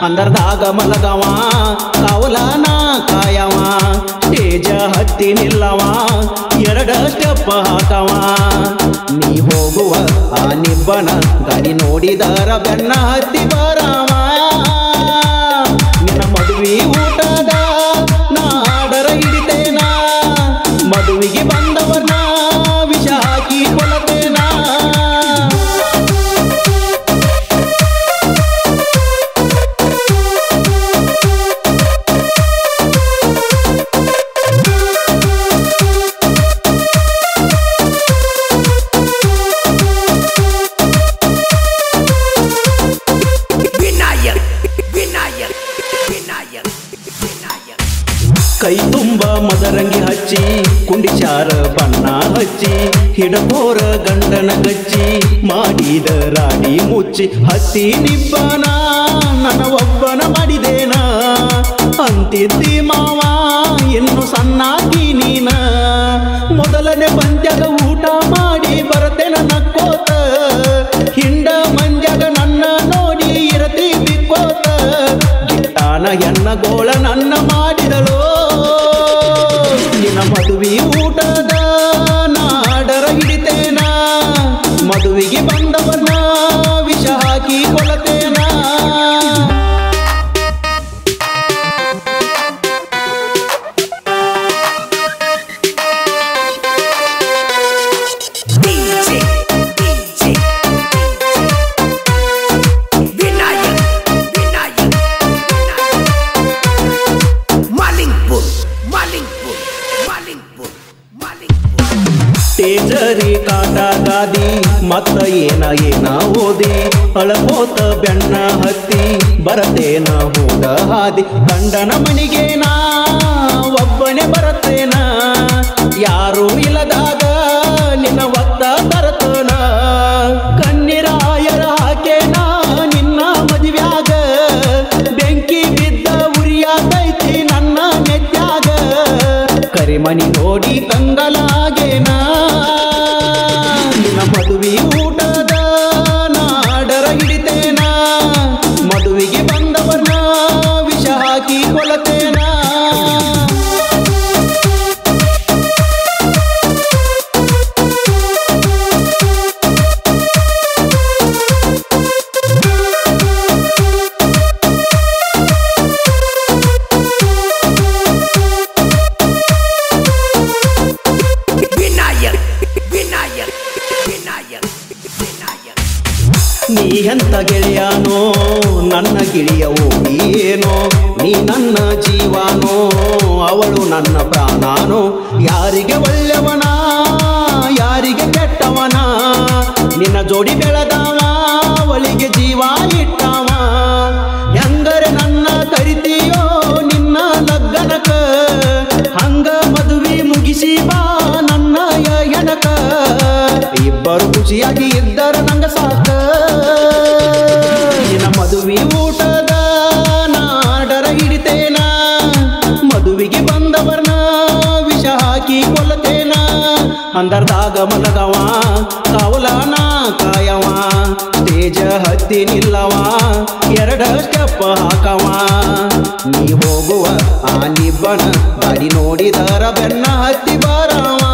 ಅಂದರ್ದಾಗ ಮಲಗವ ಕಾವಲಾನ ಕಾಯವ stage ಹತ್ತಿ ನಿಲ್ಲವ ಎರಡ step ಹಾಕವ ನೀ ಹೋಗುವ ಆ ನಿಬ್ಬನ ಗಾಡಿ ನೋಡಿದರ ಬೆನ್ನ ಹತ್ತಿ ಬರವ ನಿನ್ನ ಮದುವೆ ಊಟದ ನಾಡರ ಹಿಡಿತೇನ ಮದುವೆಗೆ ಬಂದವರ್ನ ವಿಷ ಹಾಕಿ ಕೊಲತೇನ ವಿನಾಯಕ್ ವಿನಾಯಕ್ ವಿನಾಯಕ್ ವಿನಾಯಕ್ ಕೈ ತುಂಬ ಮದರಂಗಿ ಹಚ್ಚಿ ಕುಂಡಿಚಾರ ಬಣ್ಣ ಹಚ್ಚಿ ಹಿಡಬೋರ ಗಂಡನ ಗಚ್ಚಿ ಮಾಡಿದ ರಾಡಿ ಮುಚ್ಚಿ ಹತ್ತಿ ನಿಬ್ಬನ ನನ್ನ ಒಬ್ಬನ ಮಾಡಿದೇನ ಅಂತಿದ್ದಿ ಮಾವ ಇನ್ನು ಸಣ್ಣಾಗಿ ನೀನ ಮೊದಲನೇ ಪಂದ್ಯದ ಊಟ ಮಾಡಿ ಬರತೇನ ನಕ್ಕೋತ ಹಿಂಡ ಮಂಜಗ ನನ್ನ ನೋಡಿ ಇರತಿ ಬಿಕ್ಕೋತ ಗಿಟ್ಟಾನ ಎನ್ನ ಗೋಳ ನನ್ನ ಮಾಡಿದಳು ನಿನ್ನ ಮದುವೆ ಊಟದ ನಾಡರ ಹಿಡಿತೇನ ಮದುವೆಗೆ ಬಂದವನ್ನ ವಿಷ ಹಾಕಿ ಕೊಲತೇನ DJ DJ ವಿನಾಯಕ್ ವಿನಾಯಕ್ ವಿನಾಯಕ್ ಮಾಲಿಂಗ್ಪುರ್ ಮಾಲಿಂಗ್ಪುರ್ ಮಾಲಿಂಗ್ಪುರ್ ಮಾಲಿಂಗ್ಪುರ್ ತೇಜರಿ ಕಾಟ ಗಾದಿ ಮತ್ತ ಏನ ಏನ ಓದಿ ಅಳಕೋತ ಬೆಣ್ಣ ಹತ್ತಿ ಬರತೇನ ಹೋದ ಹಾದಿ ಗಂಡನ ಮನಿಗೆ ನಾ ಒಬ್ಬನೇ ಬರತೇನ ಯಾರು ಇಲ್ಲದಾಗ ನಿನ್ನ ಒತ್ತ ಬರತನ ಕಣ್ಣೀರಾಯರ ಹಾಕೇನ ನಿನ್ನ ಮದುವ್ಯಾಗ ಬೆಂಕಿ ಬಿದ್ದ ಉರಿಯಾತೈತಿ ನನ್ನ ನೆತ್ಯಾಗ ಕರಿಮಣಿ ನೋಡಿ ಕಂಗಲಾಗೇನ ನಿನ್ನ ಮದುವೆ ಊಟದ ನಾಡರ ಹಿಡಿತೇನ ಮದುವೆಗೆ ಬಂದವನ್ನ ವಿಷ ಹಾಕಿ ಕೊಲತೇನ ವಿನಾಯಕ್ ವಿನಾಯಕ್ ವಿನಾಯಕ್ ವಿನಾಯಕ್ ನೀ ಎಂತ ಗೆಳೆಯನೋ ನನ್ನ ಗಿಳಿಯ ಏನೋ ನೀ ನನ್ನ ಜೀವನೋ ಅವಳು ನನ್ನ ಪ್ರಾಣನೋ ಯಾರಿಗೆ ಒಳ್ಳೆಯವನ ಯಾರಿಗೆ ಕೆಟ್ಟವನ ನಿನ್ನ ಜೋಡಿ ಬೆಳೆದವ ಅವಳಿಗೆ ಜೀವ ಇಟ್ಟವ ಹೆಂಗರೆ ನನ್ನ ಕರಿತೀಯೋ ನಿನ್ನ ಲಗ್ನಕ ಹಂಗ ಮದುವೆ ಮುಗಿಸಿ ಬಾ ನನ್ನ ಎಣಕ ಇಬ್ಬರು ಖುಷಿಯಾಗಿ ಇದ್ದರ ನಂಗ ಸಾಕ ನಿನ್ನ ಮದುವೆ ಊಟದ ನಾಡರ ಹಿಡಿತೇನ ಮದುವೆಗೆ ಬಂದವರ್ನ ವಿಷ ಹಾಕಿ ಕೊಲ್ಲತೇನ ಅಂದರ್ದಾಗ ಮಲಗವ ಕಾವಲಾನ ಕಾಯವ ಸ್ಟೇಜ ಹತ್ತಿ ನಿಲ್ಲವ ಎರಡ ಸ್ಟೆಪ್ ಹಾಕವ ನೀ ಹೋಗುವ ಆ ನಿಬ್ಬನ ಗಾಡಿ ನೋಡಿದರ ಬೆನ್ನ ಹತ್ತಿ ಬರವ